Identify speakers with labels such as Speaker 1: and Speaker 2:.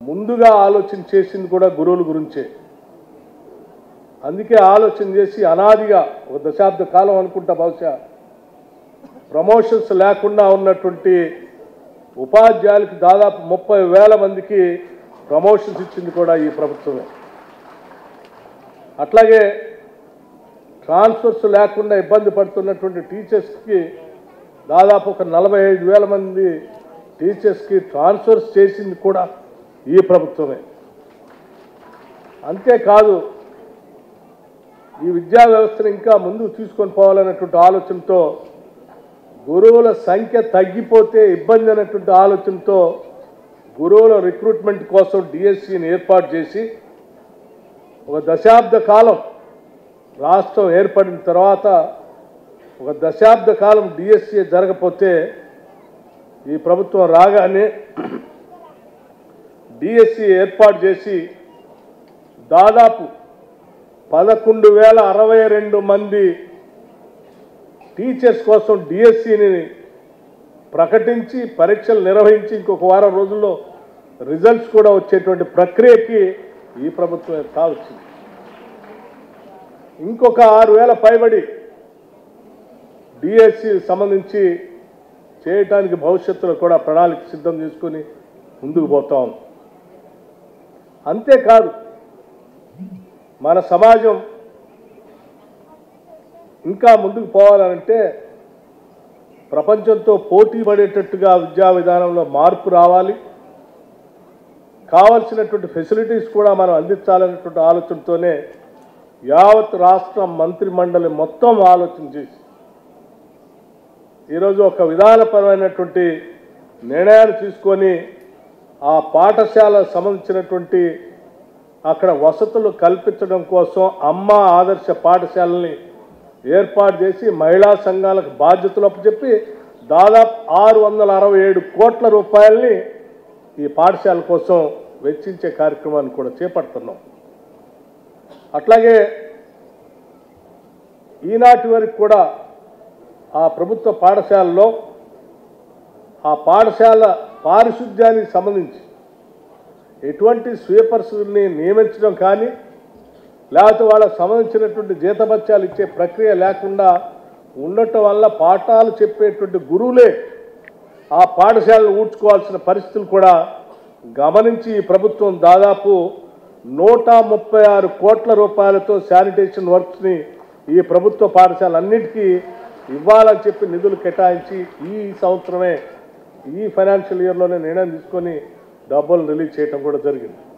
Speaker 1: ముందుగా ఆలోచన చేసింది కూడా గురువుల గురించే అందుకే ఆలోచన చేసి అనాదిగా ఒక దశాబ్ద కాలం అనుకుంటా బహుశా ప్రమోషన్స్ లేకుండా ఉన్నటువంటి ఉపాధ్యాయులకి దాదాపు ముప్పై వేల మందికి ప్రమోషన్స్ ఇచ్చింది కూడా ఈ ప్రభుత్వమే అట్లాగే ట్రాన్స్ఫర్స్ లేకుండా ఇబ్బంది పడుతున్నటువంటి టీచర్స్కి దాదాపు ఒక నలభై ఐదు వేల మంది టీచర్స్కి ట్రాన్స్ఫర్స్ చేసింది కూడా ఈ ప్రభుత్వమే అంతేకాదు ఈ విద్యా వ్యవస్థను ఇంకా ముందుకు తీసుకొని పోవాలనేటువంటి ఆలోచనతో గురువుల సంఖ్య తగ్గిపోతే ఇబ్బంది అనేటువంటి ఆలోచనతో గురువుల రిక్రూట్మెంట్ కోసం డిఎస్సిని ఏర్పాటు చేసి ఒక దశాబ్ద కాలం రాష్ట్రం ఏర్పడిన తర్వాత ఒక దశాబ్ద కాలం డిఎస్సి జరగపోతే ఈ ప్రభుత్వం రాగానే డిఎస్సి ఏర్పాటు చేసి దాదాపు పదకొండు వేల అరవై రెండు మంది టీచర్స్ కోసం డిఎస్సిని ప్రకటించి పరీక్షలు నిర్వహించి ఇంకొక వారం రోజుల్లో రిజల్ట్స్ కూడా వచ్చేటువంటి ప్రక్రియకి ఈ ప్రభుత్వం కావచ్చింది ఇంకొక ఆరు వేల పైబడి డిఎస్సి సంబంధించి చేయటానికి భవిష్యత్తులో కూడా ప్రణాళిక సిద్ధం చేసుకొని ముందుకు పోతాం అంతేకాదు మన సమాజం ఇంకా ముందుకు పోవాలంటే ప్రపంచంతో పోటీ పడేటట్టుగా విద్యా విధానంలో మార్పు రావాలి కావలసినటువంటి ఫెసిలిటీస్ కూడా మనం అందించాలనేటువంటి ఆలోచనతోనే యావత్ రాష్ట్ర మంత్రి మండలి మొత్తం ఆలోచన చేసి ఈరోజు ఒక విధానపరమైనటువంటి నిర్ణయాలు తీసుకొని ఆ పాఠశాల సంబంధించినటువంటి అక్కడ వసతులు కల్పించడం కోసం అమ్మ ఆదర్శ పాఠశాలని ఏర్పాటు చేసి మహిళా సంఘాలకు బాధ్యతలు అప్పచెప్పి దాదాపు ఆరు వందల అరవై ఏడు కోట్ల రూపాయలని ఈ పాఠశాల కోసం వెచ్చించే కార్యక్రమాన్ని కూడా చేపడుతున్నాం అట్లాగే ఈనాటి వరకు కూడా ఆ ప్రభుత్వ పాఠశాలలో ఆ పాఠశాల పారిశుద్ధ్యానికి సంబంధించి ఎటువంటి స్వీపర్స్ని నియమించడం కానీ లేకపోతే వాళ్ళకు సంబంధించినటువంటి జీతభత్యాలు ఇచ్చే ప్రక్రియ లేకుండా ఉండటం వల్ల పాఠాలు చెప్పేటువంటి గురువులే ఆ పాఠశాలను ఊడ్చుకోవాల్సిన పరిస్థితులు కూడా గమనించి ఈ ప్రభుత్వం దాదాపు నూట ముప్పై ఆరు కోట్ల రూపాయలతో శానిటేషన్ వర్క్స్ని ఈ ప్రభుత్వ పాఠశాలన్నిటికీ ఇవ్వాలని చెప్పి నిధులు కేటాయించి ఈ సంవత్సరమే ఈ ఫైనాన్షియల్ ఇయర్లోనే నిర్ణయం తీసుకొని డబ్బులు రిలీజ్ చేయడం కూడా జరిగింది